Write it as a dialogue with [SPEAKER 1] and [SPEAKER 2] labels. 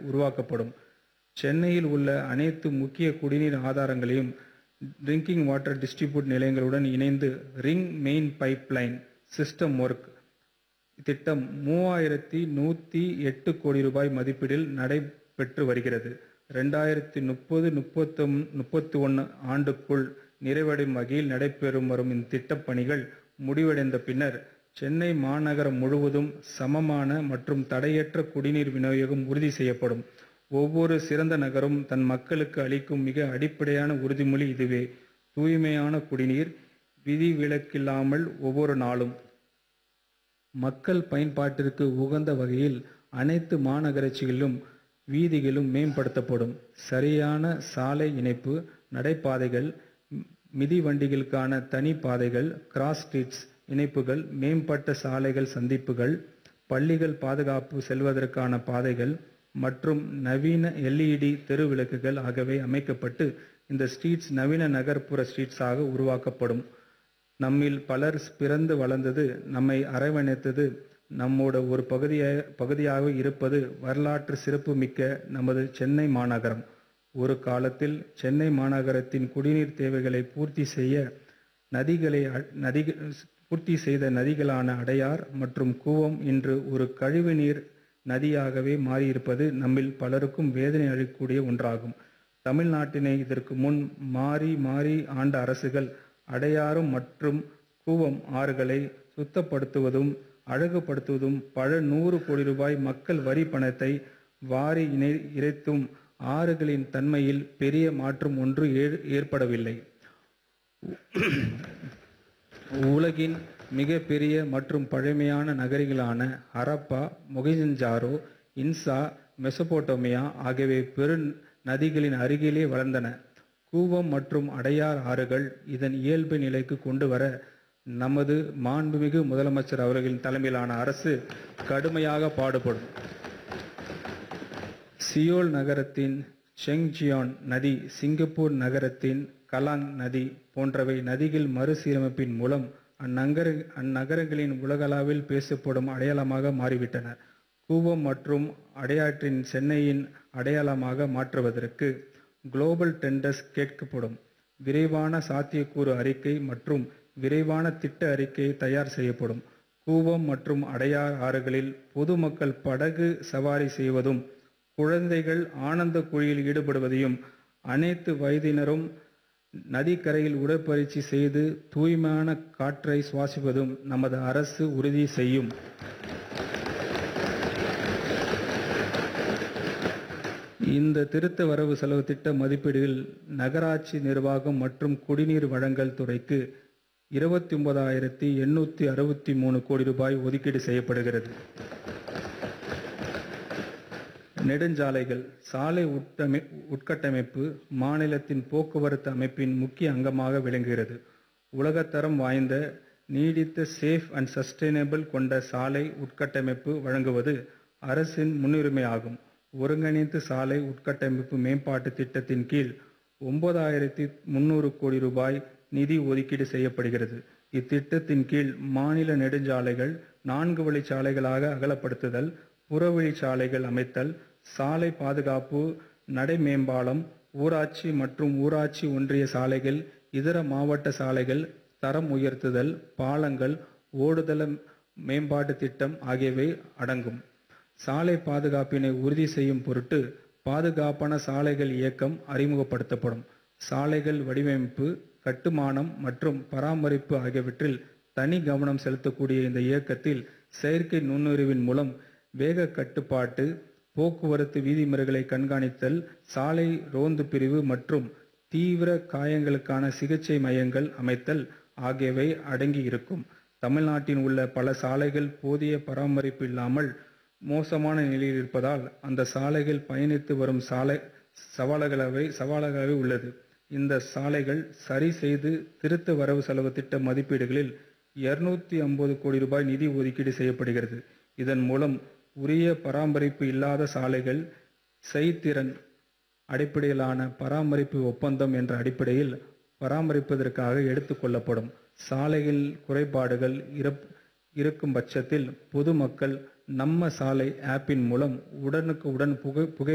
[SPEAKER 1] உருவாக்கப்படும் சென்னையில் உள்ள அனைத்து முக்கிய குடிநீர் ஆதாரங்களையும் ட்ரிங்கிங் வாட்டர் டிஸ்ட்ரிபியூட் நிலையங்களுடன் இணைந்து ring main pipeline system work திட்டம் மூவாயிரத்தி நூற்றி எட்டு கோடி ரூபாய் மதிப்பீடில் நடைபெற்று வருகிறது ரெண்டாயிரத்தி முப்பது முப்பத்தொம் முப்பத்தி ஒன்று ஆண்டுக்குள் நிறைவடையும் வகையில் நடைபெறும் வரும் இந்த திட்டப் பணிகள் முடிவடைந்த பின்னர் சென்னை மாநகரம் முழுவதும் சமமான மற்றும் தடையற்ற குடிநீர் விநியோகம் உறுதி செய்யப்படும் ஒவ்வொரு சிறந்த நகரும் தன் மக்களுக்கு அளிக்கும் மிக அடிப்படையான உறுதிமொழி இதுவே தூய்மையான குடிநீர் விதிவிலக்கில்லாமல் ஒவ்வொரு நாளும் மக்கள் பயன்பாட்டிற்கு உகந்த வகையில் அனைத்து மாநகராட்சிகளிலும் வீதிகளும் மேம்படுத்தப்படும் சரியான சாலை இணைப்பு நடைபாதைகள் மி- மிதிவண்டிகளுக்கான தனி பாதைகள் கிராஸ் ஸ்ட்ரீட்ஸ் இணைப்புகள் மேம்பட்ட சாலைகள் சந்திப்புகள் பள்ளிகள் பாதுகாப்பு செல்வதற்கான பாதைகள் மற்றும் நவீன எல்இடி தெருவிளக்குகள் ஆகியவை அமைக்கப்பட்டு இந்த ஸ்ட்ரீட்ஸ் நவீன நகர்ப்புற ஸ்ட்ரீட்ஸாக உருவாக்கப்படும் நம்மில் பலர் பிறந்து வளர்ந்தது நம்மை அரவணைத்தது நம்மோட ஒரு பகுதியாக பகுதியாக இருப்பது வரலாற்று சிறப்பு மிக்க நமது சென்னை மாநகரம் ஒரு காலத்தில் சென்னை மாநகரத்தின் குடிநீர் தேவைகளை பூர்த்தி செய்ய நதிகளை அ- நதி பூர்த்தி செய்த நதிகளான அடையார் மற்றும் கூவம் இன்று ஒரு கழிவுநீர் நதியாகவே மாறியிருப்பது நம்மில் பலருக்கும் வேதனை அளிக்கக்கூடிய ஒன்றாகும் தமிழ்நாட்டினை இதற்கு முன் மாறி மாறி ஆண்ட அரசுகள் அடையாறும் மற்றும் கூவம் ஆறுகளை சுத்தப்படுத்துவதும் அழகுபடுத்துவதும் பல நூறு கோடி ரூபாய் மக்கள் வரி பணத்தை வாரி இணை இறைத்தும் ஆறுகளின் தன்மையில் பெரிய மாற்றம் ஒன்று ஏ- ஏற்படவில்லை உலகின் மிகப்பெரிய மற்றும் பழமையான நகரிகளான ஹரப்பா மொஹிஞ்சஞ்சாரோ இன்சா மெசபோட்டோமியா ஆகியவை பெரு நதிகளின் அருகிலே வளர்ந்தன கூவம் மற்றும் அடையார் ஆறுகள் இதன் இயல்பு நிலைக்கு கொண்டு வர நமது மாண்புமிகு முதலமைச்சர் அவர்களின் தலைமையிலான அரசு கடுமையாக பாடுபடும் சியோல் நகரத்தின் செங்ஜியான் நதி சிங்கப்பூர் நகரத்தின் கலாங் நதி போன்றவை நதிகள் மறுசீரமைப்பின் மூலம் அந்நகர அந்நகரங்களின் உலகளவில் பேசப்படும் அடையாளமாக மாறிவிட்டன கூவம் மற்றும் அடையாற்றின் சென்னையின் அடையாளமாக மாற்றுவதற்கு குளோபல் டெண்டர்ஸ் கேட்கப்படும் விரைவான சாத்தியக்கூறு அறிக்கை மற்றும் விரைவான திட்ட அறிக்கை தயார் செய்யப்படும் கூவம் மற்றும் அடையார் ஆறுகளில் பொதுமக்கள் படகு சவாரி செய்வதும் குழந்தைகள் ஆனந்த குழியில் ஈடுபடுவதையும் அனைத்து வயதினரும் நதிக்கரையில் உடற்பயிற்சி செய்து தூய்மையான காற்றை சுவாசிப்பதும் நமது அரசு உறுதி செய்யும் இந்த திருத்த வரவு செலவு திட்ட மதிப்பீடுகள் நகராட்சி நிர்வாகம் மற்றும் குடிநீர் வழங்கல் துறைக்கு இருபத்தி ஒன்பதாயிரத்தி எண்ணூற்றி அறுபத்தி மூணு கோடி ரூபாய் ஒதுக்கீடு செய்யப்படுகிறது நெடுஞ்சாலைகள் சாலை உட்டமை உட்கட்டமைப்பு மாநிலத்தின் போக்குவரத்து அமைப்பின் முக்கிய அங்கமாக விளங்குகிறது உலகத்தரம் வாய்ந்த நீடித்த சேஃப் அண்ட் சஸ்டைனபிள் கொண்ட சாலை உட்கட்டமைப்பு வழங்குவது அரசின் முன்னுரிமையாகும் ஒருங்கிணைந்த சாலை உட்கட்டமைப்பு மேம்பாட்டு திட்டத்தின் கீழ் ஒன்பதாயிரத்தி முந்நூறு கோடி ரூபாய் நிதி ஒதுக்கீடு செய்யப்படுகிறது இத்திட்டத்தின் கீழ் மாநில நெடுஞ்சாலைகள் நான்கு வழிச்சாலைகளாக அகலப்படுத்துதல் புறவழிச்சாலைகள் அமைத்தல் சாலை பாதுகாப்பு நடை மேம்பாலம் ஊராட்சி மற்றும் ஊராட்சி ஒன்றிய சாலைகள் இதர மாவட்ட சாலைகள் தரம் உயர்த்துதல் பாலங்கள் ஓடுதள மேம்பாட்டு திட்டம் ஆகியவை அடங்கும் சாலை பாதுகாப்பினை உறுதி செய்யும் பொருட்டு பாதுகாப்பான சாலைகள் இயக்கம் அறிமுகப்படுத்தப்படும் சாலைகள் வடிவமைப்பு கட்டுமானம் மற்றும் பராமரிப்பு ஆகியவற்றில் தனி கவனம் செலுத்தக்கூடிய இந்த இயக்கத்தில் செயற்கை நுண்ணறிவின் மூலம் வேக கட்டுப்பாட்டு போக்குவரத்து விதிமுறைகளை கண்காணித்தல் சாலை ரோந்து பிரிவு மற்றும் தீவிர காயங்களுக்கான சிகிச்சை மையங்கள் அமைத்தல் ஆகியவை அடங்கி இருக்கும் தமிழ்நாட்டில் உள்ள பல சாலைகள் போதிய பராமரிப்பு இல்லாமல் மோசமான நிலையில் இருப்பதால் அந்த சாலைகள் பயணித்து வரும் சாலை சவால்களாகவே சவாலாகவே உள்ளது இந்த சாலைகள் சரி செய்து திருத்த வரவு செலவு திட்ட மதிப்பீடுகளில் இருநூத்தி ஐம்பது கோடி ரூபாய் நிதி ஒதுக்கீடு செய்யப்படுகிறது இதன் மூலம் உரிய பராமரிப்பு இல்லாத சாலைகள் செய்திறன் அடிப்படையிலான பராமரிப்பு ஒப்பந்தம் என்ற அடிப்படையில் பராமரிப்பதற்காக எடுத்துக்கொள்ளப்படும் சாலைகள் குறைபாடுகள் இருப்- இருக்கும் பட்சத்தில் பொதுமக்கள் நம்ம சாலை ஆப்பின் மூலம் உடனுக்கு உடன் புகை புகை